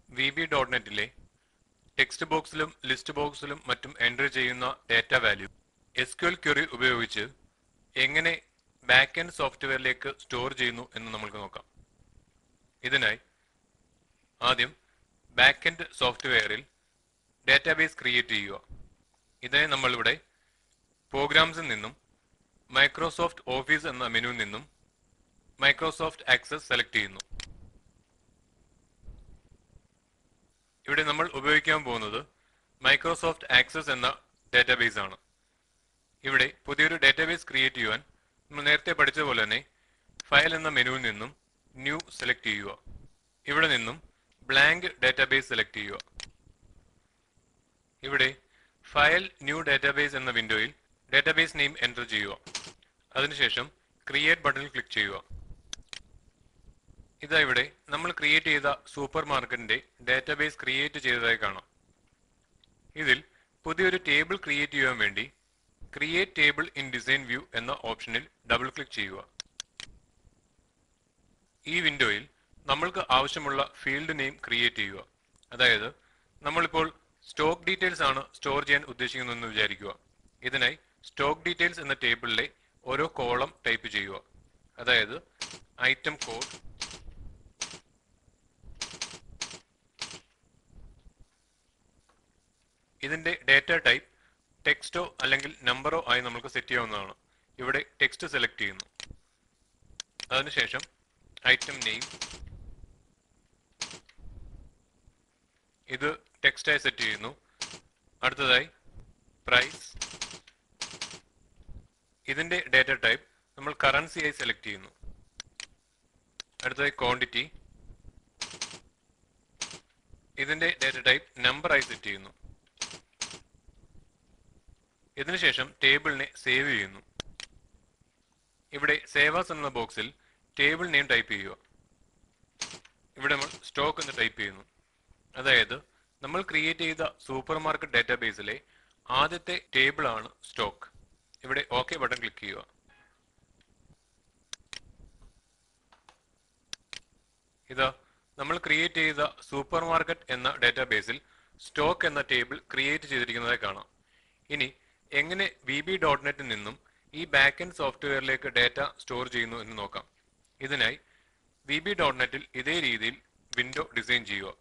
V B dot നെറ്റിലെ text ബോക്സിലും list ബോക്സിലും മറ്റും എൻട്രി ചെയ്യുന്ന data value S Q L query ഉപയോഗിച്ച് എങ്ങനെ ബാക്ക് എൻഡ് സോഫ്റ്റ്വെയറിലേക്ക് സ്റ്റോർ ചെയ്യുന്നു എന്ന് നമുക്ക് നോക്കാം ഇതിനായി ആദ്യം ബാക്ക് എൻഡ് സോഫ്റ്റ്വെയറിൽ ഡാറ്റാബേസ് ക്രിയേറ്റ് ചെയ്യുക ഇതിനെ നമ്മളിവിടെ പ്രോഗ്രാംസിൽ നിന്നും മൈക്രോസോഫ്റ്റ് ഓഫീസ് എന്ന മെനുവിൽ നിന്നും മൈക്രോസോഫ്റ്റ് ആക്സസ് സെലക്ട് ചെയ്യുന്നു ഇവിടെ നമ്മൾ ഉപയോഗിക്കാൻ പോകുന്നത് മൈക്രോസോഫ്റ്റ് ആക്സസ് എന്ന ഡാറ്റാബേസ് ആണ് ഇവിടെ പുതിയൊരു ഡാറ്റാബേസ് ക്രിയേറ്റ് ചെയ്യുവാൻ നമ്മൾ നേരത്തെ പഠിച്ച പോലെ തന്നെ ഫയൽ എന്ന മെനുവിൽ നിന്നും ന്യൂ സെലക്ട് ചെയ്യുക ഇവിടെ നിന്നും ബ്ലാങ്ക് ഡാറ്റാബേസ് സെലക്ട് ചെയ്യുക ഇവിടെ ഫയൽ ന്യൂ ഡാറ്റാബേസ് എന്ന വിൻഡോയിൽ ഡാറ്റാബേസ് നെയിം എൻ്റർ ചെയ്യുക അതിനുശേഷം ക്രിയേറ്റ് ബട്ടണിൽ ക്ലിക്ക് ചെയ്യുക ഇതാ ഇവിടെ നമ്മൾ ക്രിയേറ്റ് ചെയ്ത സൂപ്പർ മാർക്കറ്റിന്റെ ഡാറ്റാബേസ് ക്രിയേറ്റ് ചെയ്തതായി കാണാം ഇതിൽ പുതിയൊരു ടേബിൾ ക്രിയേറ്റ് ചെയ്യാൻ വേണ്ടി create table in design view എന്ന ഓപ്ഷനിൽ ഡബിൾ ക്ലിക്ക് ചെയ്യുക ഈ വിൻഡോയിൽ നമ്മൾക്ക് ആവശ്യമുള്ള ഫീൽഡ് നെയിം ക്രിയേറ്റ് ചെയ്യുക അതായത് നമ്മളിപ്പോൾ സ്റ്റോക്ക് ഡീറ്റെയിൽസ് ആണ് സ്റ്റോർ ചെയ്യാൻ ഉദ്ദേശിക്കുന്നതെന്ന് വിചാരിക്കുക ഇതിനായി സ്റ്റോക്ക് ഡീറ്റെയിൽസ് എന്ന ടേബിളിലെ ഓരോ കോളം ടൈപ്പ് ചെയ്യുക അതായത് ഐറ്റം കോഡ് ഇതിന്റെ ഡാറ്റ ടൈപ്പ് ടെക്സ്റ്റോ അല്ലെങ്കിൽ നമ്പറോ ആയി നമുക്ക് സെറ്റ് ചെയ്യാവുന്നതാണ് ഇവിടെ ടെക്സ്റ്റ് സെലക്ട് ചെയ്യുന്നു അതിനുശേഷം ഐറ്റം നെയിം ഇത് ടെക്സ്റ്റായി സെറ്റ് ചെയ്യുന്നു അടുത്തതായി പ്രൈസ് ഇതിന്റെ ഡാറ്റ ടൈപ്പ് നമ്മൾ കറൻസി ആയി സെലക്ട് ചെയ്യുന്നു അടുത്തതായി ക്വാണ്ടിറ്റി ഇതിന്റെ ഡാറ്റ ടൈപ്പ് നമ്പർ ആയി സെറ്റ് ചെയ്യുന്നു ഇതിനുശേഷം ടേബിളിനെ സേവ് ചെയ്യുന്നു ഇവിടെ സേവാസ് എന്ന ബോക്സിൽ ടേബിൾ നെയിം ടൈപ്പ് ചെയ്യുക ഇവിടെ നമ്മൾ സ്റ്റോക്ക് എന്ന് ടൈപ്പ് ചെയ്യുന്നു അതായത് നമ്മൾ ക്രിയേറ്റ് ചെയ്ത സൂപ്പർ മാർക്കറ്റ് ഡാറ്റാബേസിലെ ആദ്യത്തെ ടേബിൾ ആണ് സ്റ്റോക്ക് ഇവിടെ ഓക്കെ ബട്ടൺ ക്ലിക്ക് ചെയ്യുക ഇതാ നമ്മൾ ക്രിയേറ്റ് ചെയ്ത സൂപ്പർ മാർക്കറ്റ് എന്ന ഡാറ്റാബേസിൽ സ്റ്റോക്ക് എന്ന ടേബിൾ ക്രിയേറ്റ് ചെയ്തിരിക്കുന്നതായി കാണാം ഇനി എങ്ങനെ വി ബി ഡോട്ട് നെറ്റിൽ നിന്നും ഈ ബാക്ക് എൻഡ് സോഫ്റ്റ്വെയറിലേക്ക് ഡാറ്റ സ്റ്റോർ ചെയ്യുന്നു എന്ന് നോക്കാം ഇതിനായി വി ബി ഡോട്ട് നെറ്റിൽ ഇതേ രീതിയിൽ വിൻഡോ ഡിസൈൻ ചെയ്യുക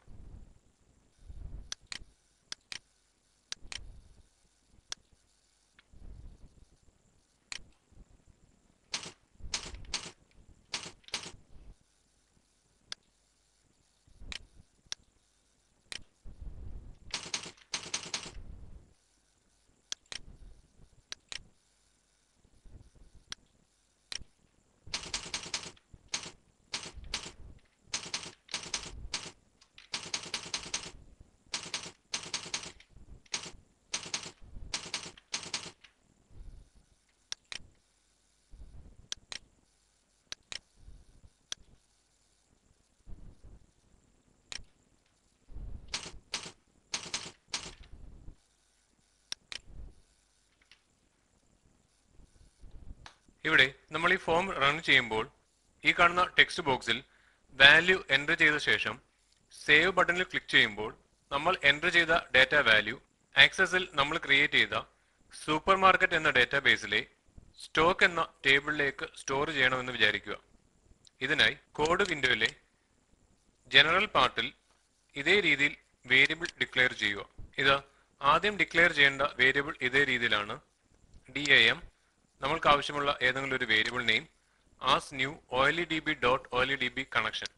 ഇവിടെ നമ്മൾ ഈ ഫോം റൺ ചെയ്യുമ്പോൾ ഈ കാണുന്ന ടെക്സ്റ്റ് ബോക്സിൽ വാല്യൂ എൻ്റർ ചെയ്ത ശേഷം സേവ് ബട്ടണിൽ ക്ലിക്ക് ചെയ്യുമ്പോൾ നമ്മൾ എൻ്റർ ചെയ്ത ഡാറ്റ വാല്യൂ ആക്സസിൽ നമ്മൾ ക്രിയേറ്റ് ചെയ്ത സൂപ്പർ മാർക്കറ്റ് എന്ന ഡാറ്റാബേസിലെ സ്റ്റോക്ക് എന്ന ടേബിളിലേക്ക് സ്റ്റോർ ചെയ്യണമെന്ന് വിചാരിക്കുക ഇതിനായി കോഡ് വിൻഡോയിലെ ജനറൽ പാർട്ടിൽ ഇതേ രീതിയിൽ വേരിയബിൾ ഡിക്ലെയർ ചെയ്യുക ഇത് ആദ്യം ഡിക്ലെയർ ചെയ്യേണ്ട വേരിയബിൾ ഇതേ രീതിയിലാണ് ഡി എ എം നമ്മൾക്ക് ആവശ്യമുള്ള ഏതെങ്കിലും ഒരു variable name as new OLE D B dot OLE D B connection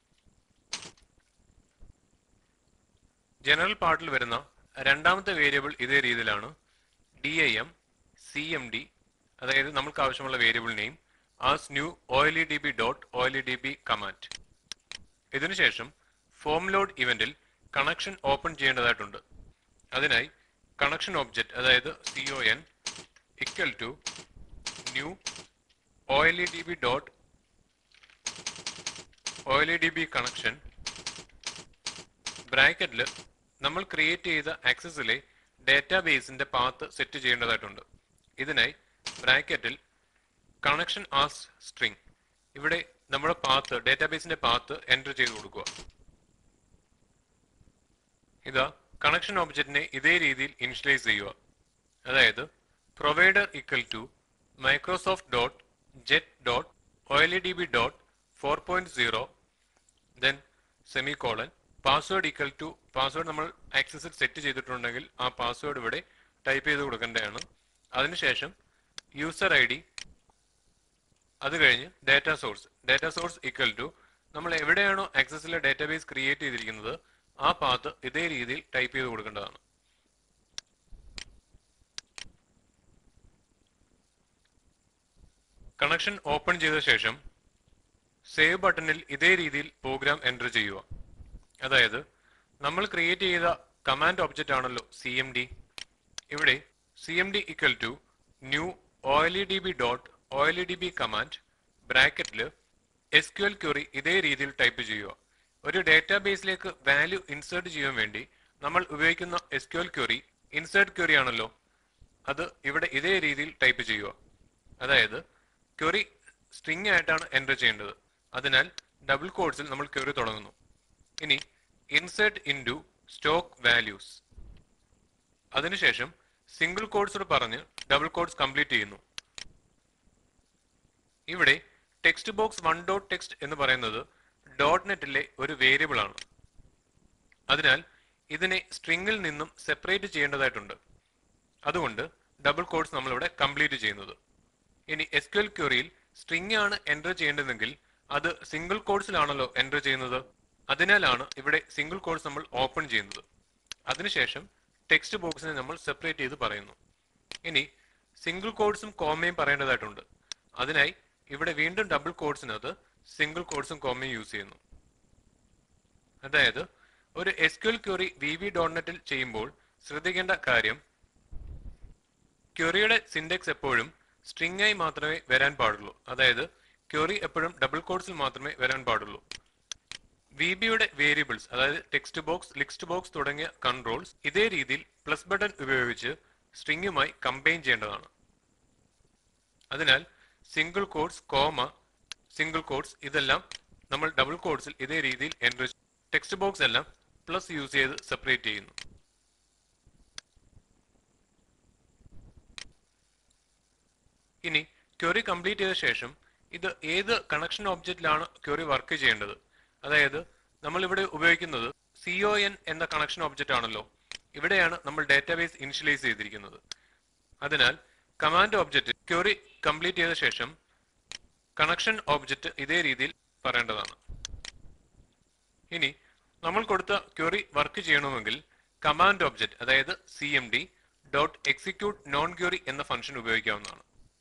general പാർട്ടിൽ വരുന്ന രണ്ടാമത്തെ വേരിയബിൾ ഇതേ രീതിയിലാണ് D I M C M D അതായത് നമ്മൾക്ക് ആവശ്യമുള്ള variable name as new OLE D B dot OLE D B command ഇതിനുശേഷം form load ഇവന്റിൽ കണക്ഷൻ ഓപ്പൺ ചെയ്യേണ്ടതായിട്ടുണ്ട് അതിനായി കണക്ഷൻ ഒബ്ജക്റ്റ് അതായത് C O N equal to new OLE D B dot OLE D B connection ബ്രാക്കറ്റിൽ നമ്മൾ create ചെയ്ത ആക്സസിലെ ഡാറ്റാബേസിന്റെ path set ചെയ്യേണ്ടതായിട്ടുണ്ട് ഇതിനായി ബ്രാക്കറ്റിൽ കണക്ഷൻ ആസ് സ്ട്രിംഗ് ഇവിടെ നമ്മുടെ പാത്ത് ഡാറ്റാബേസിന്റെ പാത്ത് എൻ്റർ ചെയ്ത് കൊടുക്കുക ഇതാ കണക്ഷൻ ഒബ്ജക്റ്റിനെ ഇതേ രീതിയിൽ ഇനിഷ്യലൈസ് ചെയ്യുക അതായത് provider equal to Microsoft dot Jet dot O L E D B dot four point zero then semicolon password equal to password നമ്മൾ ആക്സസിൽ സെറ്റ് ചെയ്തിട്ടുണ്ടെങ്കിൽ ആ പാസ്വേഡ് ഇവിടെ ടൈപ്പ് ചെയ്ത് കൊടുക്കേണ്ടതാണ് അതിനുശേഷം യൂസർ ഐ ഡി അത് കഴിഞ്ഞ് data source data source equal to നമ്മൾ എവിടെയാണോ ആക്സസിലെ ഡാറ്റാബേസ് ക്രിയേറ്റ് ചെയ്തിരിക്കുന്നത് ആ പാത്ത് ഇതേ രീതിയിൽ ടൈപ്പ് ചെയ്ത് കൊടുക്കേണ്ടതാണ് കണക്ഷൻ ഓപ്പൺ ചെയ്ത ശേഷം സേവ് ബട്ടണിൽ ഇതേ രീതിയിൽ പ്രോഗ്രാം എൻ്റർ ചെയ്യുക അതായത് നമ്മൾ ക്രിയേറ്റ് ചെയ്ത കമാൻഡ് ഒബ്ജക്റ്റ് ആണല്ലോ സി എം ഡി ഇവിടെ C M D equal to new O L E D B dot O L E D B command ബ്രാക്കറ്റിൽ എസ് ക്യു എൽ ക്വറി ഇതേ രീതിയിൽ ടൈപ്പ് ചെയ്യുക ഒരു ഡാറ്റാബേസിലേക്ക് വാല്യൂ ഇൻസേർട്ട് ചെയ്യാൻ വേണ്ടി നമ്മൾ ഉപയോഗിക്കുന്ന S Q L query insert query ആണല്ലോ അത് ഇവിടെ ഇതേ രീതിയിൽ ടൈപ്പ് ചെയ്യുക അതായത് ക്വറി സ്ട്രിംഗ് ആയിട്ടാണ് എൻ്റർ ചെയ്യേണ്ടത് അതിനാൽ ഡബിൾ കോഡ്സിൽ നമ്മൾ ക്വറി തുടങ്ങുന്നു ഇനി ഇൻസേർട്ട് ഇൻറ്റു സ്റ്റോക്ക് വാല്യൂസ് അതിനുശേഷം സിംഗിൾ കോഡ്സ് പറഞ്ഞ് ഡബിൾ കോഡ്സ് കംപ്ലീറ്റ് ചെയ്യുന്നു ഇവിടെ text box one dot text എന്ന് പറയുന്നത് ഡോട്ട് നെറ്റിലെ ഒരു വേരിയബിൾ ആണ് അതിനാൽ ഇതിനെ സ്ട്രിങ്ങിൽ നിന്നും സെപ്പറേറ്റ് ചെയ്യേണ്ടതായിട്ടുണ്ട് അതുകൊണ്ട് ഡബിൾ കോഡ്സ് നമ്മളിവിടെ കംപ്ലീറ്റ് ചെയ്യുന്നത് ഇനി എസ് ക്യു എൽ ക്വറിയിൽ സ്ട്രിംഗ് ആണ് എൻ്റർ ചെയ്യേണ്ടതെങ്കിൽ അത് സിംഗിൾ കോഡ്സിലാണല്ലോ എൻ്റർ ചെയ്യുന്നത് അതിനാലാണ് ഇവിടെ സിംഗിൾ കോഡ്സ് നമ്മൾ ഓപ്പൺ ചെയ്യുന്നത് അതിനുശേഷം ടെക്സ്റ്റ് ബോക്സിനെ നമ്മൾ സെപ്പറേറ്റ് ചെയ്ത് പറയുന്നു ഇനി സിംഗിൾ കോഡ്സും കോമയും പറയേണ്ടതായിട്ടുണ്ട് അതിനായി ഇവിടെ വീണ്ടും ഡബിൾ കോഡ്സിനകത്ത് സിംഗിൾ കോഡ്സും കോമയും യൂസ് ചെയ്യുന്നു അതായത് ഒരു S Q L query V V ഡോട്ട്നെറ്റിൽ ചെയ്യുമ്പോൾ ശ്രദ്ധിക്കേണ്ട കാര്യം ക്വറിയുടെ സിൻഡെക്സ് എപ്പോഴും സ്ട്രിംഗ് ആയി മാത്രമേ വരാൻ പാടുള്ളൂ അതായത് ക്വറി എപ്പോഴും ഡബിൾ കോഡ്സിൽ മാത്രമേ വരാൻ പാടുള്ളൂ വി ബിയുടെ വേരിയബിൾസ് അതായത് ടെക്സ്റ്റ് ബോക്സ് ലിസ്റ്റ് ബോക്സ് തുടങ്ങിയ കൺട്രോൾസ് ഇതേ രീതിയിൽ പ്ലസ് ബട്ടൺ ഉപയോഗിച്ച് സ്ട്രിങ്ങുമായി കമ്പൈൻ ചെയ്യേണ്ടതാണ് അതിനാൽ single quotes comma single quotes ഇതെല്ലാം നമ്മൾ ഡബിൾ കോഡ്സിൽ ഇതേ രീതിയിൽ എൻ്റർ ടെക്സ്റ്റ് ബോക്സ് എല്ലാം പ്ലസ് യൂസ് ചെയ്ത് സെപ്പറേറ്റ് ചെയ്യുന്നു ഇനി ക്വറി കംപ്ലീറ്റ് ചെയ്ത ശേഷം ഇത് ഏത് കണക്ഷൻ ഒബ്ജക്റ്റിലാണ് ക്വറി വർക്ക് ചെയ്യേണ്ടത് അതായത് നമ്മൾ ഇവിടെ ഉപയോഗിക്കുന്നത് സി ഒ എൻ എന്ന കണക്ഷൻ ഒബ്ജക്റ്റ് ആണല്ലോ ഇവിടെയാണ് നമ്മൾ ഡാറ്റാബേസ് ഇനിഷ്യലൈസ് ചെയ്തിരിക്കുന്നത് അതിനാൽ കമാൻഡ് ഒബ്ജക്റ്റ് ക്വറി കംപ്ലീറ്റ് ചെയ്ത ശേഷം കണക്ഷൻ ഒബ്ജക്റ്റ് ഇതേ രീതിയിൽ പറയേണ്ടതാണ് ഇനി നമ്മൾ കൊടുത്ത ക്വറി വർക്ക് ചെയ്യണമെങ്കിൽ കമാൻഡ് ഒബ്ജക്റ്റ് അതായത് C M D dot execute non query എന്ന ഫംഗ്ഷൻ ഉപയോഗിക്കാവുന്നതാണ്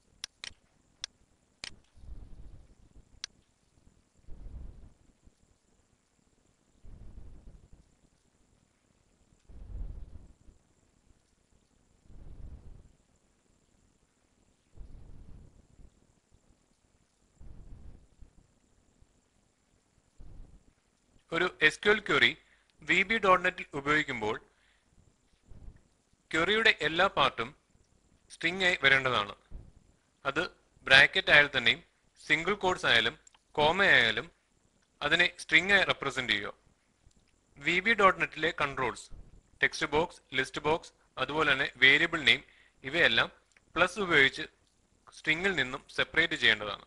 ഒരു S Q L query V B dot നെറ്റിൽ ഉപയോഗിക്കുമ്പോൾ ക്വറിയുടെ എല്ലാ പാർട്ടും സ്ട്രിംഗ് ആയി വരേണ്ടതാണ് അത് ബ്രാക്കറ്റ് ആയാൽ തന്നെയും സിംഗിൾ കോഡ്സ് ആയാലും കോമ ആയാലും അതിനെ സ്ട്രിംഗ് ആയി റെപ്രസെന്റ് ചെയ്യുക വി ബി ഡോട്ട് നെറ്റിലെ controls text box list box അതുപോലെ തന്നെ വേരിയബിൾ നെയിം ഇവയെല്ലാം പ്ലസ് ഉപയോഗിച്ച് സ്ട്രിങ്ങിൽ നിന്നും സെപ്പറേറ്റ് ചെയ്യേണ്ടതാണ്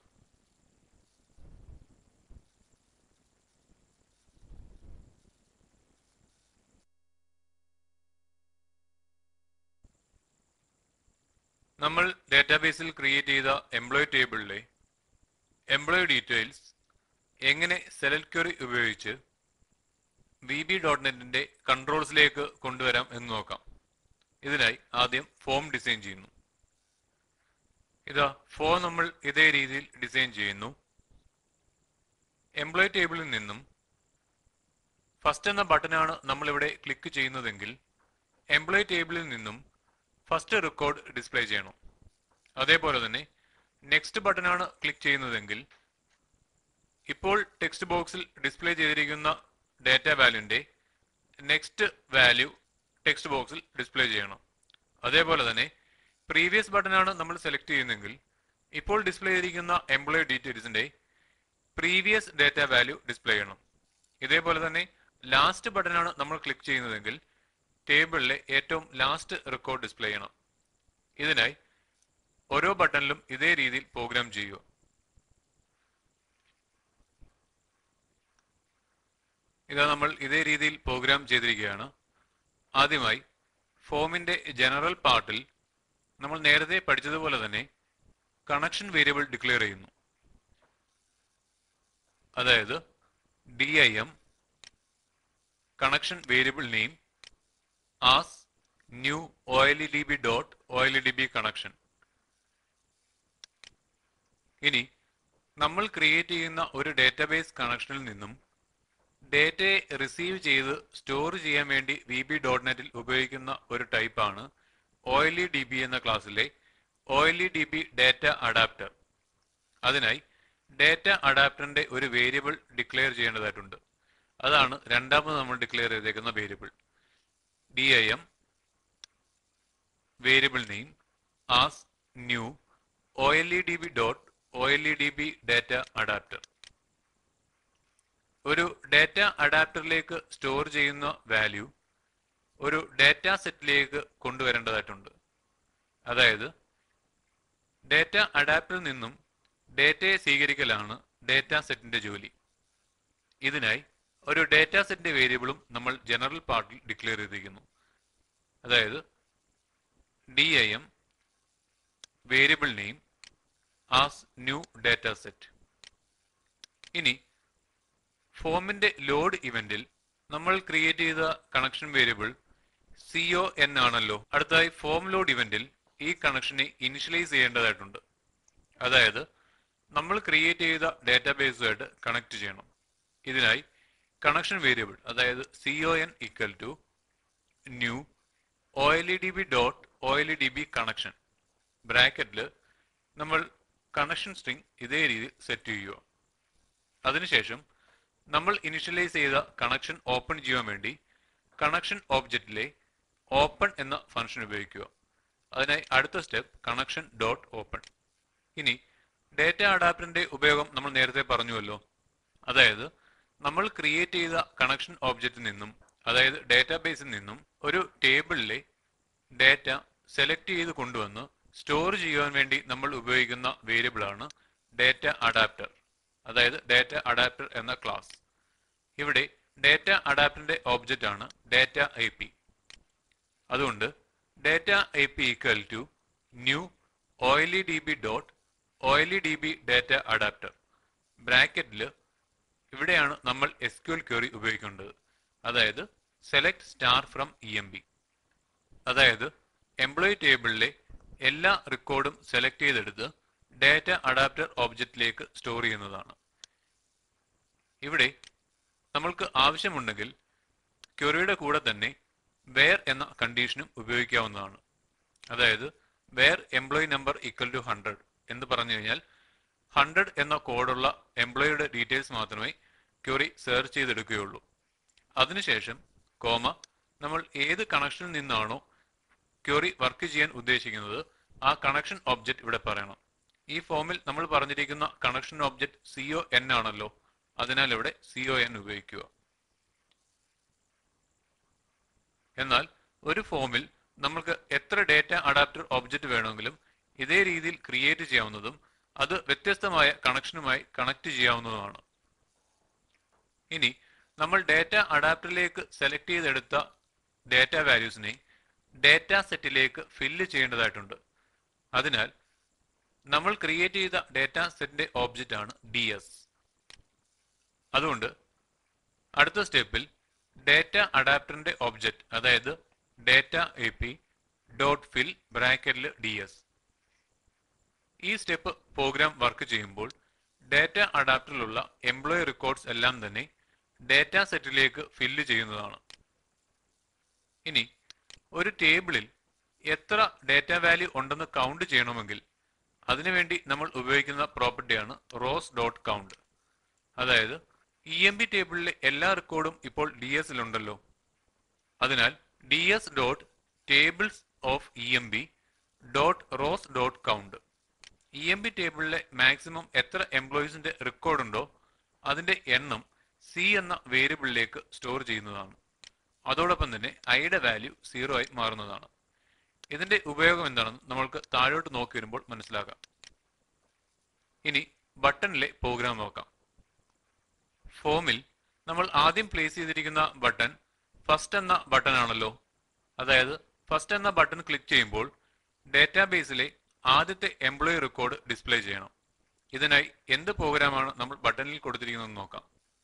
നമ്മൾ ഡാറ്റാബേസിൽ ക്രിയേറ്റ് ചെയ്ത എംപ്ലോയി ടേബിളിലെ എംപ്ലോയി ഡീറ്റെയിൽസ് എങ്ങനെ സെലക്ട് ക്വറി ഉപയോഗിച്ച് വി ബി ഡോട്ട് നെറ്റിന്റെ കൺട്രോൾസിലേക്ക് കൊണ്ടുവരാം എന്ന് നോക്കാം ഇതിനായി ആദ്യം ഫോം ഡിസൈൻ ചെയ്യുന്നു ഇതാ ഫോം നമ്മൾ ഇതേ രീതിയിൽ ഡിസൈൻ ചെയ്യുന്നു എംപ്ലോയി ടേബിളിൽ നിന്നും ഫസ്റ്റ് എന്ന ബട്ടനാണ് നമ്മളിവിടെ ക്ലിക്ക് ചെയ്യുന്നതെങ്കിൽ എംപ്ലോയി ടേബിളിൽ നിന്നും ഫസ്റ്റ് റെക്കോർഡ് ഡിസ്പ്ലേ ചെയ്യണം അതേപോലെ തന്നെ നെക്സ്റ്റ് ബട്ടനാണ് ക്ലിക്ക് ചെയ്യുന്നതെങ്കിൽ ഇപ്പോൾ ടെക്സ്റ്റ് ബോക്സിൽ ഡിസ്പ്ലേ ചെയ്തിരിക്കുന്ന ഡാറ്റ വാല്യൂന്റെ നെക്സ്റ്റ് വാല്യൂ ടെക്സ്റ്റ് ബോക്സിൽ ഡിസ്പ്ലേ ചെയ്യണം അതേപോലെ തന്നെ പ്രീവിയസ് ബട്ടനാണ് നമ്മൾ സെലക്ട് ചെയ്യുന്നതെങ്കിൽ ഇപ്പോൾ ഡിസ്പ്ലേ ചെയ്തിരിക്കുന്ന എംപ്ലോയി ഡീറ്റെയിൽസിന്റെ പ്രീവിയസ് ഡാറ്റ വാല്യൂ ഡിസ്പ്ലേ ചെയ്യണം ഇതേപോലെ തന്നെ ലാസ്റ്റ് ബട്ടനാണ് നമ്മൾ ക്ലിക്ക് ചെയ്യുന്നതെങ്കിൽ ടേബിളിലെ ഏറ്റവും ലാസ്റ്റ് റെക്കോർഡ് ഡിസ്പ്ലേ ചെയ്യണം ഇതിനായി ഓരോ ബട്ടണിലും ഇതേ രീതിയിൽ പ്രോഗ്രാം ചെയ്യുക ഇതാ നമ്മൾ ഇതേ രീതിയിൽ പ്രോഗ്രാം ചെയ്തിരിക്കുകയാണ് ആദ്യമായി ഫോമിന്റെ ജനറൽ പാർട്ടിൽ നമ്മൾ നേരത്തെ പഠിച്ചതുപോലെ തന്നെ കണക്ഷൻ വേരിയബിൾ ഡിക്ലെയർ ചെയ്യുന്നു അതായത് D I M connection variable name as new O L E D B dot O L E D B connection ഇനി നമ്മൾ ക്രിയേറ്റ് ചെയ്യുന്ന ഒരു ഡേറ്റാബേസ് കണക്ഷനിൽ നിന്നും ഡേറ്റയെ റിസീവ് ചെയ്ത് സ്റ്റോർ ചെയ്യാൻ വേണ്ടി വി ബി ഡോട്ട് നെറ്റിൽ ഉപയോഗിക്കുന്ന ഒരു ടൈപ്പാണ് O L E D B എന്ന ക്ലാസ്സിലെ O L E D B data adapter അതിനായി ഡേറ്റ അഡാപ്റ്ററിന്റെ ഒരു വേരിയബിൾ ഡിക്ലെയർ ചെയ്യേണ്ടതായിട്ടുണ്ട് അതാണ് രണ്ടാമത് നമ്മൾ ഡിക്ലെയർ ചെയ്തേക്കുന്ന variable D I M variable name as new O L E D B dot O L E D B data adapter ഒരു ഡേറ്റ അഡാപ്റ്ററിലേക്ക് സ്റ്റോർ ചെയ്യുന്ന വാല്യൂ ഒരു ഡേറ്റ സെറ്റിലേക്ക് കൊണ്ടുവരേണ്ടതായിട്ടുണ്ട് അതായത് ഡേറ്റ അഡാപ്റ്ററിൽ നിന്നും ഡേറ്റയെ സ്വീകരിക്കലാണ് ഡേറ്റ സെറ്റിന്റെ ജോലി ഇതിനായി ഒരു ഡേറ്റ സെറ്റിന്റെ വേരിയബിളും നമ്മൾ ജനറൽ പാർട്ടിൽ ഡിക്ലെയർ ചെയ്തിരിക്കുന്നു അതായത് D I M variable name as new data set ഇനി ഫോമിന്റെ ലോഡ് ഇവന്റിൽ നമ്മൾ ക്രിയേറ്റ് ചെയ്ത കണക്ഷൻ വേരിയബിൾ സിഒ എൻ ആണല്ലോ അടുത്തായി ഫോം ലോഡ് ഇവന്റിൽ ഈ കണക്ഷനെ ഇനിഷ്യലൈസ് ചെയ്യേണ്ടതായിട്ടുണ്ട് അതായത് നമ്മൾ ക്രിയേറ്റ് ചെയ്ത ഡേറ്റാബേസുമായിട്ട് കണക്ട് ചെയ്യണം ഇതിനായി കണക്ഷൻ വേരിയബിൾ അതായത് C O N equal to new O L E D B dot O L E D B connection ബ്രാക്കറ്റിൽ നമ്മൾ കണക്ഷൻ സ്ട്രിംഗ് ഇതേ രീതിയിൽ സെറ്റ് ചെയ്യുക അതിനുശേഷം നമ്മൾ ഇനിഷ്യലൈസ് ചെയ്ത കണക്ഷൻ ഓപ്പൺ ചെയ്യാൻ വേണ്ടി കണക്ഷൻ ഓബ്ജക്റ്റിലെ ഓപ്പൺ എന്ന ഫംഗ്ഷൻ ഉപയോഗിക്കുക അതിനായി അടുത്ത സ്റ്റെപ്പ് കണക്ഷൻ ഡോട്ട് ഓപ്പൺ ഇനി ഡേറ്റ അഡാപ്റ്ററിന്റെ ഉപയോഗം നമ്മൾ നേരത്തെ പറഞ്ഞുവല്ലോ അതായത് നമ്മൾ ക്രിയേറ്റ് ചെയ്ത കണക്ഷൻ ഓബ്ജക്റ്റിൽ നിന്നും അതായത് ഡേറ്റാബേസിൽ നിന്നും ഒരു ടേബിളിലെ ഡേറ്റ സെലക്ട് ചെയ്ത് കൊണ്ടുവന്ന് സ്റ്റോർ ചെയ്യുവാൻ വേണ്ടി നമ്മൾ ഉപയോഗിക്കുന്ന വേരിയബിൾ ആണ് ഡേറ്റ അഡാപ്റ്റർ അതായത് ഡേറ്റ അഡാപ്റ്റർ എന്ന ക്ലാസ് ഇവിടെ ഡേറ്റ അഡാപ്റ്ററിന്റെ ഓബ്ജക്റ്റ് ആണ് ഡേറ്റ ഐ പി അതുകൊണ്ട് data I P equal to new O L E D B dot O L E D B data adapter ബ്രാക്കറ്റിൽ ഇവിടെയാണ് നമ്മൾ എസ് ക്യു എൽ ക്വറി ഉപയോഗിക്കേണ്ടത് അതായത് select star from E M B അതായത് employee ടേബിളിലെ എല്ലാ റെക്കോർഡും സെലക്ട് ചെയ്തെടുത്ത് ഡേറ്റ അഡാപ്റ്റർ ഓബ്ജക്റ്റിലേക്ക് സ്റ്റോർ ചെയ്യുന്നതാണ് ഇവിടെ നമ്മൾക്ക് ആവശ്യമുണ്ടെങ്കിൽ ക്വറിയുടെ കൂടെ തന്നെ വേർ എന്ന കണ്ടീഷനും ഉപയോഗിക്കാവുന്നതാണ് അതായത് where employee number equal to hundred എന്ന് പറഞ്ഞു കഴിഞ്ഞാൽ ഹൺഡ്രഡ് എന്ന കോഡുള്ള എംപ്ലോയിയുടെ ഡീറ്റെയിൽസ് മാത്രമേ ക്വറി സെർച്ച് ചെയ്തെടുക്കുകയുള്ളൂ അതിനുശേഷം കോമ നമ്മൾ ഏത് കണക്ഷനിൽ നിന്നാണോ ക്വറി വർക്ക് ചെയ്യാൻ ഉദ്ദേശിക്കുന്നത് ആ കണക്ഷൻ ഒബ്ജക്റ്റ് ഇവിടെ പറയണം ഈ ഫോമിൽ നമ്മൾ പറഞ്ഞിരിക്കുന്ന കണക്ഷൻ ഒബ്ജക്റ്റ് സിഒ എൻ ആണല്ലോ അതിനാൽ ഇവിടെ സിഒ എൻ ഉപയോഗിക്കുക എന്നാൽ ഒരു ഫോമിൽ നമുക്ക് എത്ര ഡേറ്റ അഡാപ്റ്റർ ഒബ്ജക്റ്റ് വേണമെങ്കിലും ഇതേ രീതിയിൽ ക്രിയേറ്റ് ചെയ്യാവുന്നതും അത് വ്യത്യസ്തമായ കണക്ഷനുമായി കണക്ട് ചെയ്യാവുന്നതുമാണ് ഇനി നമ്മൾ ഡേറ്റ അഡാപ്റ്ററിലേക്ക് സെലക്ട് ചെയ്തെടുത്ത ഡേറ്റ വാല്യൂസിനെ ഡേറ്റ സെറ്റിലേക്ക് ഫില്ല് ചെയ്യേണ്ടതായിട്ടുണ്ട് അതിനാൽ നമ്മൾ ക്രിയേറ്റ് ചെയ്ത ഡേറ്റ സെറ്റിന്റെ ഓബ്ജക്റ്റ് ആണ് ഡി എസ് അതുകൊണ്ട് അടുത്ത സ്റ്റെപ്പിൽ ഡേറ്റ അഡാപ്റ്ററിന്റെ ഒബ്ജക്റ്റ് അതായത് data A P dot fill ബ്രാക്കറ്റിൽ ഡി എസ് ഈ സ്റ്റെപ്പ് പ്രോഗ്രാം വർക്ക് ചെയ്യുമ്പോൾ ഡേറ്റ അഡാപ്റ്ററിലുള്ള എംപ്ലോയി റെക്കോർഡ്സ് എല്ലാം തന്നെ ഡേറ്റ സെറ്റിലേക്ക് ഫില്ല് ചെയ്യുന്നതാണ് ഇനി ഒരു ടേബിളിൽ എത്ര ഡേറ്റ വാല്യൂ ഉണ്ടെന്ന് കൗണ്ട് ചെയ്യണമെങ്കിൽ അതിനുവേണ്ടി നമ്മൾ ഉപയോഗിക്കുന്ന പ്രോപ്പർട്ടിയാണ് റോസ് ഡോട്ട് കൗണ്ട് അതായത് ഇ എം ബി ടേബിളിലെ എല്ലാ റെക്കോർഡും ഇപ്പോൾ ഡി എസിലുണ്ടല്ലോ അതിനാൽ D S dot tables of E M B dot rows dot count E M B ടേബിളിലെ മാക്സിമം എത്ര എംപ്ലോയീസിന്റെ റെക്കോർഡ് ഉണ്ടോ അതിന്റെ എണ്ണം സി എന്ന വേരിയബിളിലേക്ക് സ്റ്റോർ ചെയ്യുന്നതാണ് അതോടൊപ്പം തന്നെ ഐയുടെ വാല്യൂ സീറോ ആയി മാറുന്നതാണ് ഇതിന്റെ ഉപയോഗം എന്താണെന്ന് നമ്മൾക്ക് താഴോട്ട് നോക്കി വരുമ്പോൾ മനസ്സിലാക്കാം ഇനി ബട്ടണിലെ പ്രോഗ്രാം നോക്കാം ഫോമിൽ നമ്മൾ ആദ്യം പ്ലേസ് ചെയ്തിരിക്കുന്ന ബട്ടൺ ഫസ്റ്റ് എന്ന ബട്ടൺ ആണല്ലോ അതായത് ഫസ്റ്റ് എന്ന ബട്ടൺ ക്ലിക്ക് ചെയ്യുമ്പോൾ ഡാറ്റാബേസിലെ ആദ്യത്തെ എംപ്ലോയി റെക്കോർഡ് ഡിസ്പ്ലേ ചെയ്യണം ഇതിനായി എന്ത് പ്രോഗ്രാമാണ് നമ്മൾ ബട്ടണിൽ കൊടുത്തിരിക്കുന്നതെന്ന് നോക്കാം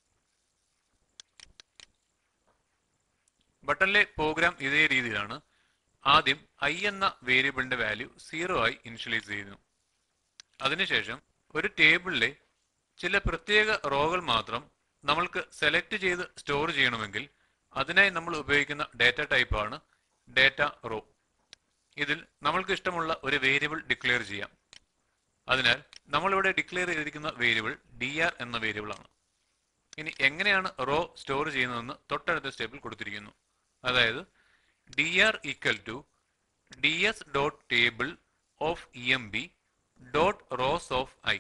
ബട്ടണിലെ പ്രോഗ്രാം ഇതേ രീതിയിലാണ് ആദ്യം ഐ എന്ന വേരിയബിളിന്റെ വാല്യൂ സീറോ ആയി ഇനിഷ്യലൈസ് ചെയ്യുന്നു അതിനുശേഷം ഒരു ടേബിളിലെ ചില പ്രത്യേക റോകൾ മാത്രം നമ്മൾക്ക് സെലക്ട് ചെയ്ത് സ്റ്റോർ ചെയ്യണമെങ്കിൽ അതിനായി നമ്മൾ ഉപയോഗിക്കുന്ന ഡാറ്റ ടൈപ്പാണ് ഡാറ്റ റോ ഇതിൽ നമ്മൾക്ക് ഇഷ്ടമുള്ള ഒരു വേരിയബിൾ ഡിക്ലെയർ ചെയ്യാം അതിനാൽ നമ്മളിവിടെ ഡിക്ലെയർ ചെയ്തിരിക്കുന്ന വേരിയബിൾ ഡി ആർ എന്ന വേരിയബിൾ ആണ് ഇനി എങ്ങനെയാണ് റോ സ്റ്റോർ ചെയ്യുന്നതെന്ന് തൊട്ടടുത്ത സ്റ്റെപ്പിൽ കൊടുത്തിരിക്കുന്നു അതായത് D R equal to D S dot table of E M B dot rows of I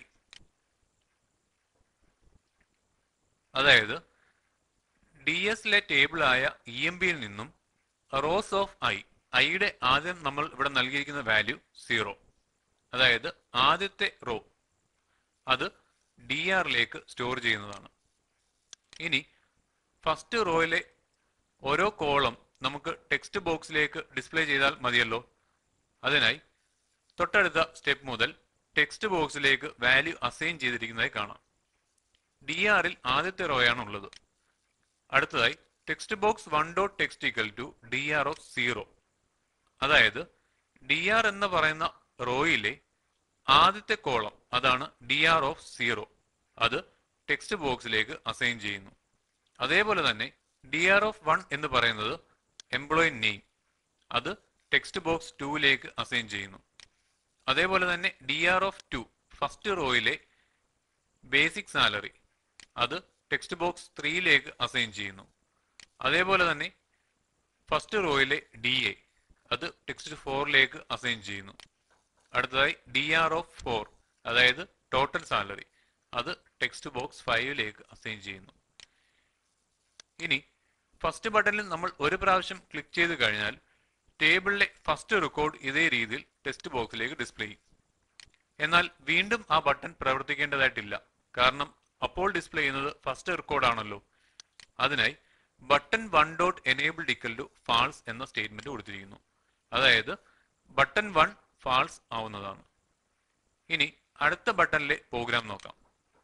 അതായത് ഡി എസിലെ ടേബിളായ ഇ എം ബിയിൽ നിന്നും റോസ് ഓഫ് ഐ ഐയുടെ ആദ്യം നമ്മൾ ഇവിടെ നൽകിയിരിക്കുന്ന വാല്യൂ സീറോ അതായത് ആദ്യത്തെ റോ അത് ഡി ആറിലേക്ക് സ്റ്റോർ ചെയ്യുന്നതാണ് ഇനി ഫസ്റ്റ് റോയിലെ ഓരോ കോളം നമുക്ക് ടെക്സ്റ്റ് ബോക്സിലേക്ക് ഡിസ്പ്ലേ ചെയ്താൽ മതിയല്ലോ അതിനായി തൊട്ടടുത്ത സ്റ്റെപ്പ് മുതൽ ടെക്സ്റ്റ് ബോക്സിലേക്ക് വാല്യൂ അസൈൻ ചെയ്തിരിക്കുന്നതായി കാണാം ഡി ആറിൽ ആദ്യത്തെ റോയാണ് ഉള്ളത് അടുത്തതായി text box one dot text equal to D R of zero അതായത് ഡി ആർ എന്ന് പറയുന്ന റോയിലെ ആദ്യത്തെ കോളം അതാണ് ഡി ആർ ഓഫ് സീറോ അത് ടെക്സ്റ്റ് ബോക്സിലേക്ക് അസൈൻ ചെയ്യുന്നു അതേപോലെ തന്നെ ഡി ആർ ഓഫ് വൺ എന്ന് പറയുന്നത് എംപ്ലോയി നെയിം അത് ടെക്സ്റ്റ് ബോക്സ് ടൂവിലേക്ക് അസൈൻ ചെയ്യുന്നു അതേപോലെ തന്നെ D R of two first റോയിലെ ബേസിക് സാലറി അത് ടെക്സ്റ്റ് ബോക്സ് ത്രീയിലേക്ക് അസൈൻ ചെയ്യുന്നു അതേപോലെ തന്നെ ഫസ്റ്റ് റോയിലെ ഡി എ അത് ടെക്സ്റ്റ് ഫോറിലേക്ക് അസൈൻ ചെയ്യുന്നു അടുത്തതായി ഡി ആർ ഓഫ് ഫോർ അതായത് ടോട്ടൽ സാലറി അത് ടെക്സ്റ്റ് ബോക്സ് ഫൈവിലേക്ക് അസൈൻ ചെയ്യുന്നു ഇനി ഫസ്റ്റ് ബട്ടണിൽ നമ്മൾ ഒരു പ്രാവശ്യം ക്ലിക്ക് ചെയ്ത് കഴിഞ്ഞാൽ ടേബിളിലെ ഫസ്റ്റ് റെക്കോർഡ് ഇതേ രീതിയിൽ ടെക്സ്റ്റ് ബോക്സിലേക്ക് ഡിസ്പ്ലേ ചെയ്യും എന്നാൽ വീണ്ടും ആ ബട്ടൺ പ്രവർത്തിക്കേണ്ടതായിട്ടില്ല കാരണം അപ്പോൾ ഡിസ്പ്ലേ ചെയ്യുന്നത് ഫസ്റ്റ് റെക്കോർഡ് ആണല്ലോ അതിനായി button one dot enabled equal to false എന്ന സ്റ്റേറ്റ്മെന്റ് കൊടുത്തിരിക്കുന്നു അതായത് ബട്ടൺ വൺ ഫാൾസ് ആവുന്നതാണ് ഇനി അടുത്ത ബട്ടണിലെ പ്രോഗ്രാം നോക്കാം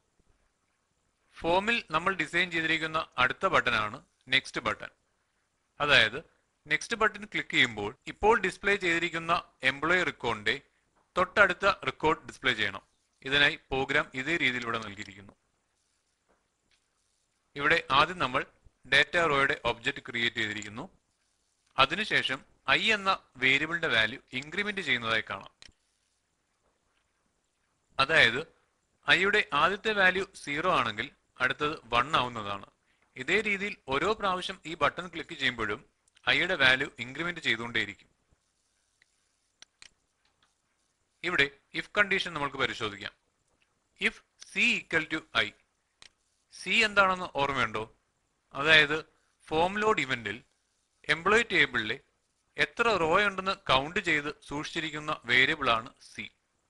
ഫോമിൽ നമ്മൾ ഡിസൈൻ ചെയ്തിരിക്കുന്ന അടുത്ത ബട്ടനാണ് നെക്സ്റ്റ് ബട്ടൺ അതായത് നെക്സ്റ്റ് ബട്ടൺ ക്ലിക്ക് ചെയ്യുമ്പോൾ ഇപ്പോൾ ഡിസ്പ്ലേ ചെയ്തിരിക്കുന്ന എംപ്ലോയി റെക്കോർഡിന്റെ തൊട്ടടുത്ത റെക്കോർഡ് ഡിസ്പ്ലേ ചെയ്യണം ഇതിനായി പ്രോഗ്രാം ഇതേ രീതിയിൽ ഇവിടെ നൽകിയിരിക്കുന്നു ഇവിടെ ആദ്യം നമ്മൾ ഡാറ്റ റോയുടെ ഒബ്ജക്റ്റ് ക്രിയേറ്റ് ചെയ്തിരിക്കുന്നു അതിനുശേഷം ഐ എന്ന വേരിയബിളിന്റെ വാല്യൂ ഇൻക്രിമെന്റ് ചെയ്യുന്നതായി കാണാം അതായത് ഐയുടെ ആദ്യത്തെ വാല്യൂ സീറോ ആണെങ്കിൽ അടുത്തത് വൺ ആവുന്നതാണ് ഇതേ രീതിയിൽ ഓരോ പ്രാവശ്യം ഈ ബട്ടൺ ക്ലിക്ക് ചെയ്യുമ്പോഴും ഐയുടെ വാല്യൂ ഇൻക്രിമെന്റ് ചെയ്തുകൊണ്ടേയിരിക്കും ഇവിടെ ഇഫ് കണ്ടീഷൻ നമുക്ക് പരിശോധിക്കാം if C equal to I C എന്താണെന്ന് ഓർമ്മയുണ്ടോ അതായത് ഫോം ലോഡ് ഇവന്റിൽ എംപ്ലോയി ടേബിളിലെ എത്ര റോ ഉണ്ടെന്ന് കൗണ്ട് ചെയ്ത് സൂക്ഷിച്ചിരിക്കുന്ന വേരിയബിൾ ആണ് സി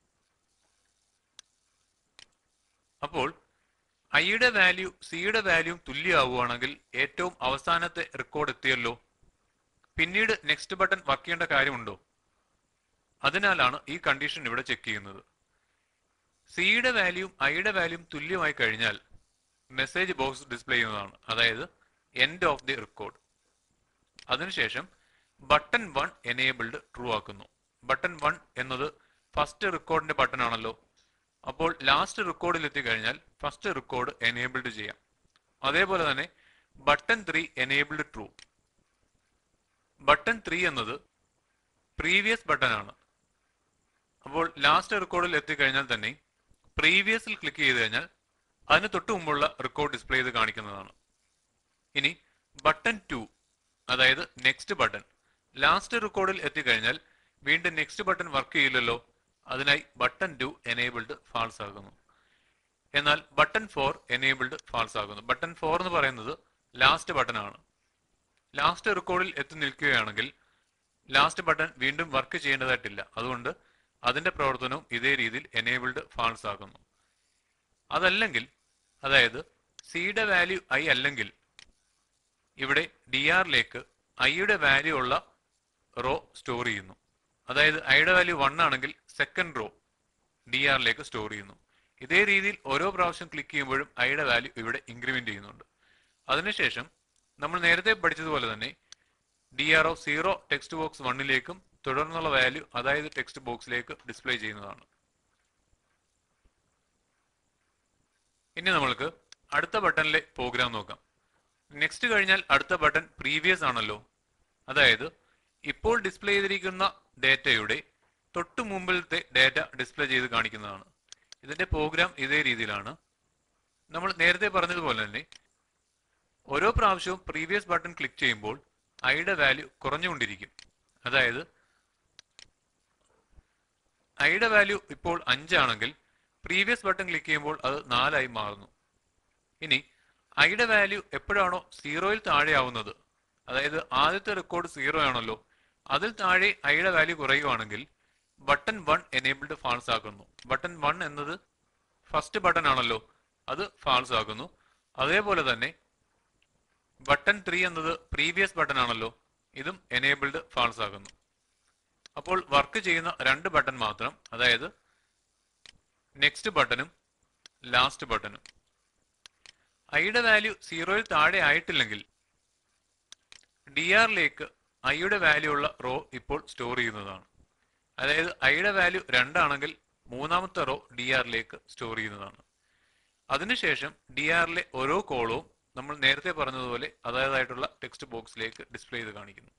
അപ്പോൾ ഐയുടെ വാല്യൂ സിയുടെ വാല്യൂ തുല്യമാവുകയാണെങ്കിൽ ഏറ്റവും അവസാനത്തെ റെക്കോർഡ് എത്തിയല്ലോ പിന്നീട് നെക്സ്റ്റ് ബട്ടൺ വർക്ക് ചെയ്യേണ്ട കാര്യമുണ്ടോ അതിനാലാണ് ഈ കണ്ടീഷൻ ഇവിടെ ചെക്ക് ചെയ്യുന്നത് സിയുടെ വാല്യൂം ഐയുടെ വാല്യൂം തുല്യമായി കഴിഞ്ഞാൽ മെസ്സേജ് ബോക്സ് ഡിസ്പ്ലേ ചെയ്യുന്നതാണ് അതായത് എൻഡ് ഓഫ് ദി റെക്കോർഡ് അതിനുശേഷം ബട്ടൺ വൺ എനേബിൾഡ് ട്രൂ ആക്കുന്നു ബട്ടൺ വൺ എന്നത് ഫസ്റ്റ് റെക്കോർഡിന്റെ ബട്ടൺ ആണല്ലോ അപ്പോൾ ലാസ്റ്റ് റെക്കോർഡിൽ എത്തിക്കഴിഞ്ഞാൽ ഫസ്റ്റ് റെക്കോർഡ് എനേബിൾഡ് ചെയ്യാം അതേപോലെ തന്നെ button three enabled true button three എന്നത് പ്രീവിയസ് ബട്ടൺ ആണ് അപ്പോൾ ലാസ്റ്റ് റെക്കോർഡിൽ എത്തിക്കഴിഞ്ഞാൽ തന്നെ പ്രീവിയസിൽ ക്ലിക്ക് ചെയ്ത് കഴിഞ്ഞാൽ അതിന് തൊട്ട് മുമ്പുള്ള റെക്കോർഡ് ഡിസ്പ്ലേ ചെയ്ത് കാണിക്കുന്നതാണ് ഇനി ബട്ടൺ ടു അതായത് നെക്സ്റ്റ് ബട്ടൺ ലാസ്റ്റ് റെക്കോർഡിൽ എത്തിക്കഴിഞ്ഞാൽ വീണ്ടും നെക്സ്റ്റ് ബട്ടൺ വർക്ക് ചെയ്യില്ലല്ലോ അതിനായി ബട്ടൺ ടു എനേബിൾഡ് ഫാൾസ് ആകുന്നു എന്നാൽ ബട്ടൺ ഫോർ എനേബിൾഡ് ഫാൾസ് ആകുന്നു ബട്ടൺ ഫോർ എന്ന് പറയുന്നത് ലാസ്റ്റ് ബട്ടൺ ആണ് ലാസ്റ്റ് റെക്കോർഡിൽ എത്തി നിൽക്കുകയാണെങ്കിൽ ലാസ്റ്റ് ബട്ടൺ വീണ്ടും വർക്ക് ചെയ്യേണ്ടതായിട്ടില്ല അതുകൊണ്ട് അതിന്റെ പ്രവർത്തനവും ഇതേ രീതിയിൽ എനേബിൾഡ് ഫാൾസ് ആകുന്നു അതല്ലെങ്കിൽ അതായത് സിയുടെ വാല്യൂ ഐ അല്ലെങ്കിൽ ഇവിടെ ഡി ആറിലേക്ക് ഐയുടെ വാല്യൂ ഉള്ള റോ സ്റ്റോർ ചെയ്യുന്നു അതായത് ഐയുടെ വാല്യൂ വൺ ആണെങ്കിൽ സെക്കൻഡ് റോ ഡി ആറിലേക്ക് സ്റ്റോർ ചെയ്യുന്നു ഇതേ രീതിയിൽ ഓരോ പ്രാവശ്യം ക്ലിക്ക് ചെയ്യുമ്പോഴും ഐയുടെ വാല്യൂ ഇവിടെ ഇൻക്രിമെന്റ് ചെയ്യുന്നുണ്ട് അതിനുശേഷം നമ്മൾ നേരത്തെ പഠിച്ചതുപോലെ തന്നെ D R O zero text box വണ്ണിലേക്കും തുടർന്നുള്ള വാല്യൂ അതായത് ടെക്സ്റ്റ് ബോക്സിലേക്ക് ഡിസ്പ്ലേ ചെയ്യുന്നതാണ് ഇനി നമ്മൾക്ക് അടുത്ത ബട്ടണിലെ പ്രോഗ്രാം നോക്കാം നെക്സ്റ്റ് കഴിഞ്ഞാൽ അടുത്ത ബട്ടൺ പ്രീവിയസ് ആണല്ലോ അതായത് ഇപ്പോൾ ഡിസ്പ്ലേ ചെയ്തിരിക്കുന്ന ഡേറ്റയുടെ തൊട്ടു മുമ്പിലത്തെ ഡേറ്റ ഡിസ്പ്ലേ ചെയ്ത് കാണിക്കുന്നതാണ് ഇതിന്റെ പ്രോഗ്രാം ഇതേ രീതിയിലാണ് നമ്മൾ നേരത്തെ പറഞ്ഞതുപോലെ തന്നെ ഓരോ പ്രാവശ്യവും പ്രീവിയസ് ബട്ടൺ ക്ലിക്ക് ചെയ്യുമ്പോൾ ഐയുടെ വാല്യൂ കുറഞ്ഞുകൊണ്ടിരിക്കും അതായത് ഐയുടെ വാല്യൂ ഇപ്പോൾ അഞ്ചാണെങ്കിൽ പ്രീവിയസ് ബട്ടൺ ക്ലിക്ക് ചെയ്യുമ്പോൾ അത് നാലായി മാറുന്നു ഇനി ഐയുടെ വാല്യൂ എപ്പോഴാണോ സീറോയിൽ താഴെയാവുന്നത് അതായത് ആദ്യത്തെ റെക്കോർഡ് സീറോ ആണല്ലോ അതിൽ താഴെ ഐയുടെ വാല്യൂ കുറയുകയാണെങ്കിൽ ബട്ടൺ വൺ എനേബിൾഡ് ഫാൾസ് ആക്കുന്നു ബട്ടൺ വൺ എന്നത് ഫസ്റ്റ് ബട്ടൺ ആണല്ലോ അത് ഫാൾസ് ആക്കുന്നു അതേപോലെ തന്നെ ബട്ടൺ ത്രീ എന്നത് പ്രീവിയസ് ബട്ടൺ ആണല്ലോ ഇതും എനേബിൾഡ് ഫാൾസ് ആകുന്നു അപ്പോൾ വർക്ക് ചെയ്യുന്ന രണ്ട് ബട്ടൺ മാത്രം അതായത് നെക്സ്റ്റ് ബട്ടണും ലാസ്റ്റ് ബട്ടണും ഐയുടെ വാല്യൂ സീറോയിൽ താഴെ ആയിട്ടില്ലെങ്കിൽ ഡി ആറിലേക്ക് ഐയുടെ വാല്യൂ ഉള്ള റോ ഇപ്പോൾ സ്റ്റോർ ചെയ്യുന്നതാണ് അതായത് ഐയുടെ വാല്യൂ രണ്ടാണെങ്കിൽ മൂന്നാമത്തെ റോ ഡി ആറിലേക്ക് സ്റ്റോർ ചെയ്യുന്നതാണ് അതിനുശേഷം ഡി ആറിലെ ഓരോ കോളവും നമ്മൾ നേരത്തെ പറഞ്ഞതുപോലെ അതായതായിട്ടുള്ള ടെക്സ്റ്റ് ബോക്സിലേക്ക് ഡിസ്പ്ലേ ചെയ്ത് കാണിക്കുന്നു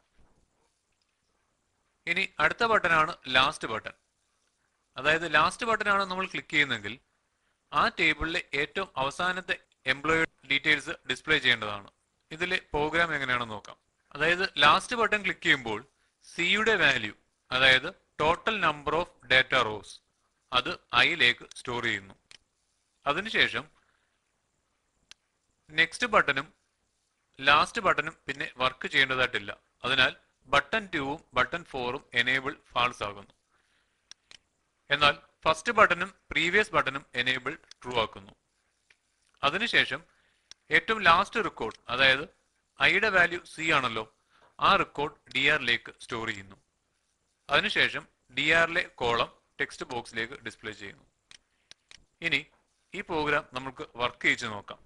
ഇനി അടുത്ത ബട്ടനാണ് ലാസ്റ്റ് ബട്ടൺ അതായത് ലാസ്റ്റ് ബട്ടൺ ആണ് നമ്മൾ ക്ലിക്ക് ചെയ്യുന്നതെങ്കിൽ ആ ടേബിളിലെ ഏറ്റവും അവസാനത്തെ എംപ്ലോയി ഡീറ്റെയിൽസ് ഡിസ്പ്ലേ ചെയ്യേണ്ടതാണ് ഇതിലെ പ്രോഗ്രാം എങ്ങനെയാണെന്ന് നോക്കാം അതായത് ലാസ്റ്റ് ബട്ടൺ ക്ലിക്ക് ചെയ്യുമ്പോൾ സിയുടെ വാല്യൂ അതായത് total number of data rows അത് ഐയിലേക്ക് സ്റ്റോർ ചെയ്യുന്നു അതിനുശേഷം നെക്സ്റ്റ് ബട്ടണും ലാസ്റ്റ് ബട്ടണും പിന്നെ വർക്ക് ചെയ്യേണ്ടതായിട്ടില്ല അതിനാൽ ബട്ടൺ ടുവും ബട്ടൺ ഫോറും എനേബിൾ ഫാൾസ് ആകുന്നു എന്നാൽ ഫസ്റ്റ് ബട്ടണും പ്രീവിയസ് ബട്ടണും എനേബിൾ ട്രൂ ആക്കുന്നു അതിനുശേഷം ഏറ്റവും ലാസ്റ്റ് റെക്കോർഡ് അതായത് ഐയുടെ വാല്യൂ സി ആണല്ലോ ആ റെക്കോർഡ് ഡി ആറിലേക്ക് സ്റ്റോർ ചെയ്യുന്നു അതിനുശേഷം ഡി ആറിലെ കോളം ടെക്സ്റ്റ് ബോക്സിലേക്ക് ഡിസ്പ്ലേ ചെയ്യുന്നു ഇനി ഈ പ്രോഗ്രാം നമുക്ക് വർക്ക് ചെയ്യിച്ച് നോക്കാം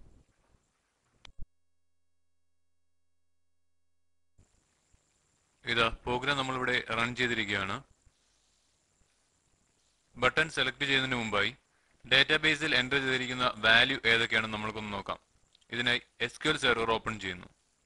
ഇതാ പ്രോഗ്രാം നമ്മളിവിടെ റൺ ചെയ്തിരിക്കുകയാണ് ബട്ടൺ സെലക്ട് ചെയ്യുന്നതിന് മുമ്പായി ഡാറ്റാബേസിൽ എൻ്റർ ചെയ്തിരിക്കുന്ന വാല്യൂ ഏതൊക്കെയാണെന്ന് നമ്മൾക്കൊന്ന് നോക്കാം ഇതിനായി S Q L server open ചെയ്യുന്നു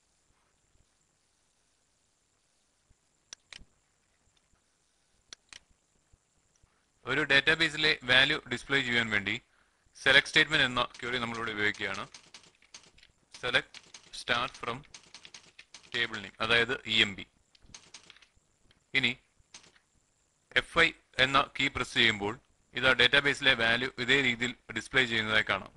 ഒരു ഡാറ്റാബേസിലെ വാല്യൂ ഡിസ്പ്ലേ ചെയ്യാൻ വേണ്ടി സെലക്ട് സ്റ്റേറ്റ്മെന്റ് എന്ന ക്യൂറി നമ്മളിവിടെ ഉപയോഗിക്കുകയാണ് select start from table name അതായത് ഇ എം ബി ഇനി എഫ് ഐ എന്ന കീ പ്രസ് ചെയ്യുമ്പോൾ ഇത് ഡാറ്റാബേസിലെ വാല്യൂ ഇതേ രീതിയിൽ ഡിസ്പ്ലേ ചെയ്യുന്നതായി കാണാം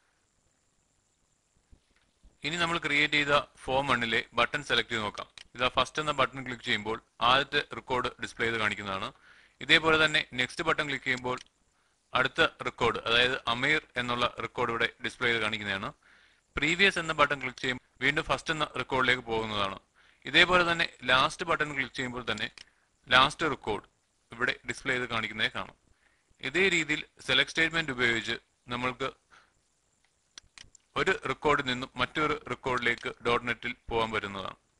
ഇനി നമ്മൾ ക്രിയേറ്റ് ചെയ്ത ഫോം വണ്ണിലെ ബട്ടൺ സെലക്ട് ചെയ്ത് നോക്കാം ഇതാ ഫസ്റ്റ് എന്ന ബട്ടൺ ക്ലിക്ക് ചെയ്യുമ്പോൾ ആദ്യത്തെ റെക്കോർഡ് ഡിസ്പ്ലേ ചെയ്ത് കാണിക്കുന്നതാണ് ഇതേപോലെ തന്നെ നെക്സ്റ്റ് ബട്ടൺ ക്ലിക്ക് ചെയ്യുമ്പോൾ അടുത്ത റെക്കോർഡ് അതായത് അമീർ എന്നുള്ള റെക്കോർഡ് ഇവിടെ ഡിസ്പ്ലേ ചെയ്ത് കാണിക്കുന്നതാണ് പ്രീവിയസ് എന്ന ബട്ടൺ ക്ലിക്ക് ചെയ്യും വീണ്ടും ഫസ്റ്റ് എന്ന റെക്കോർഡിലേക്ക് പോകുന്നതാണ് ഇതേപോലെ തന്നെ ലാസ്റ്റ് ബട്ടൺ ക്ലിക്ക് ചെയ്യുമ്പോൾ തന്നെ ലാസ്റ്റ് റെക്കോർഡ് ഇവിടെ ഡിസ്പ്ലേ ചെയ്ത് കാണിക്കുന്നതായി കാണാം ഇതേ രീതിയിൽ സെലക്ട് സ്റ്റേറ്റ്മെന്റ് ഉപയോഗിച്ച് നമ്മൾക്ക് ഒരു റെക്കോർഡിൽ നിന്നും മറ്റൊരു റെക്കോർഡിലേക്ക് ഡോട്ട് നെറ്റിൽ പോകാൻ പറ്റുന്നതാണ്